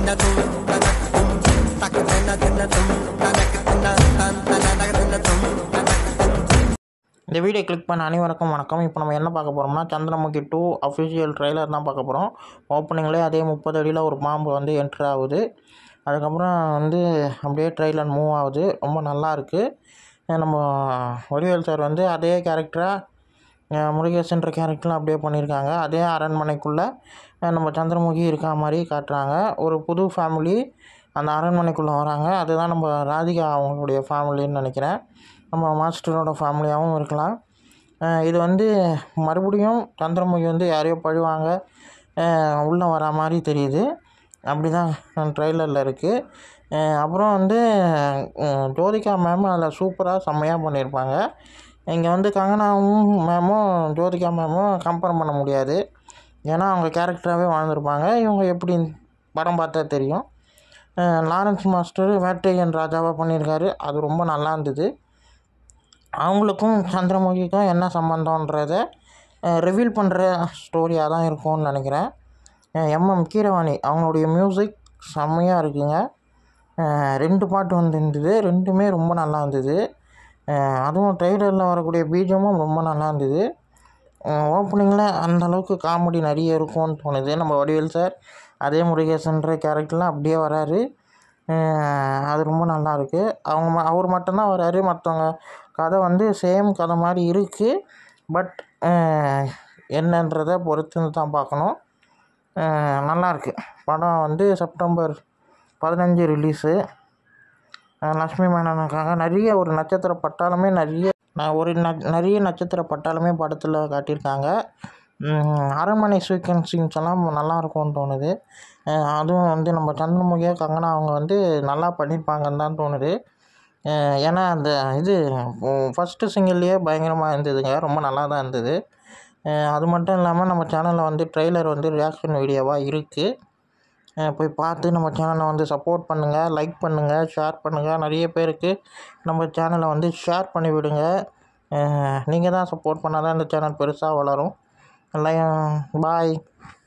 இந்த video click பண்ண அனைவருக்கும் வணக்கம் இப்போ நம்ம என்ன பார்க்க போகிறோம்னா சந்திரமுகி டூ அஃபிஷியல் ட்ரெய்லர் தான் பார்க்க போகிறோம் ஓப்பனிங்லேயே அதே முப்பது அடியில் ஒரு பாம்பு வந்து என்ட்ரு ஆகுது அதுக்கப்புறம் வந்து அப்படியே ட்ரெய்லர் மூவ் ஆகுது ரொம்ப நல்லா இருக்குது நம்ம வடிவேல் சார் வந்து அதே கேரக்டராக முருகேசன்ற கேரக்டர்லாம் அப்படியே பண்ணியிருக்காங்க அதே அரண்மனைக்குள்ளே நம்ம சந்திரமுகி இருக்கா மாதிரி காட்டுறாங்க ஒரு புது ஃபேமிலி அந்த அரண்மனைக்குள்ளே வராங்க அதுதான் நம்ம ராதிகா அவங்களுடைய ஃபேமிலின்னு நினைக்கிறேன் நம்ம மாஸ்டரோட ஃபேமிலியாகவும் இருக்கலாம் அஹ் இது வந்து மறுபடியும் சந்திரமுகி வந்து யாரையோ பழிவாங்க உள்ளே வர மாதிரி தெரியுது அப்படி தான் ட்ரெய்லரில் இருக்குது அப்புறம் வந்து அஹ் ஜோதிகா மேம் அதில் சூப்பராக செம்மையாக பண்ணியிருப்பாங்க இங்கே வந்து கங்கனாவும் மேமும் ஜோதிகா மேமும் கம்பேர் பண்ண முடியாது ஏன்னா அவங்க கேரக்டராகவே வாழ்ந்திருப்பாங்க இவங்க எப்படி படம் பார்த்தா தெரியும் அஹ் லாரன்ஸ் மாஸ்டர் வேட்டையன் ராஜாவாக பண்ணியிருக்காரு அது ரொம்ப நல்லா இருந்தது அவங்களுக்கும் சந்திரமுகிக்கும் என்ன சம்மந்தன்றத ரிவீல் பண்ணுற ஸ்டோரியாக தான் இருக்கும்னு நினைக்கிறேன் எம்எம் கீரவாணி அவங்களுடைய மியூசிக் செம்மையாக இருக்குங்க அஹ் ரெண்டு பாட்டு வந்துருந்தது ரெண்டுமே ரொம்ப நல்லா இருந்தது அஹ் அதுவும் ட்ரெய்லரில் வரக்கூடிய பீஜமும் ரொம்ப நல்லா இருந்தது ஓப்பனிங்கில் அந்த அளவுக்கு காமெடி நிறைய இருக்கும்னு தோணுது நம்ம வடிவேல் சார் அதே முருகேசன்ற கேரக்டர்லாம் அப்படியே வராரு அஹ் அது ரொம்ப நல்லா இருக்கு அவங்க ம- அவர் மட்டும்தான் வராரு மற்றவங்க கதை வந்து சேம் கதை மாதிரி இருக்குது பட் என்னன்றதை பொறுத்து தான் பார்க்கணும் அஹ் நல்லா இருக்கு படம் வந்து செப்டம்பர் பதினஞ்சு ரிலீஸு லக்ஷ்மி மேனனுக்காக நிறைய ஒரு நட்சத்திர பட்டாளமே நிறைய ந- ஒரு ந நிறைய நட்சத்திர பட்டாளமே படத்தில் காட்டியிருக்காங்க உம், அரண்மனை சீக்வன்சிங்ஸ் எல்லாம் நல்லா இருக்கும்னு தோணுது அஹ் அதுவும் வந்து நம்ம சந்திரமுகியா கங்கனா அவங்க வந்து நல்லா பண்ணியிருப்பாங்கன்னு தான் தோணுது அஹ் ஏன்னா அந்த இது ஃபஸ்ட்டு சிங்கிள்லேயே பயங்கரமாக இருந்ததுங்க ரொம்ப நல்லா தான் இருந்தது அஹ் அது மட்டும் இல்லாமல் நம்ம சேனலில் வந்து ட்ரெய்லர் வந்து ரியாக்ஷன் வீடியோவாக இருக்குது போய் பார்த்து நம்ம சேனலை வந்து சப்போர்ட் பண்ணுங்கள் லைக் பண்ணுங்கள் ஷேர் பண்ணுங்கள் நிறைய பேருக்கு நம்ம சேனலை வந்து ஷேர் பண்ணி விடுங்க நீங்கள் தான் சப்போர்ட் பண்ணால் தான் இந்த சேனல் பெருசாக வளரும் எல்லாம் பாய்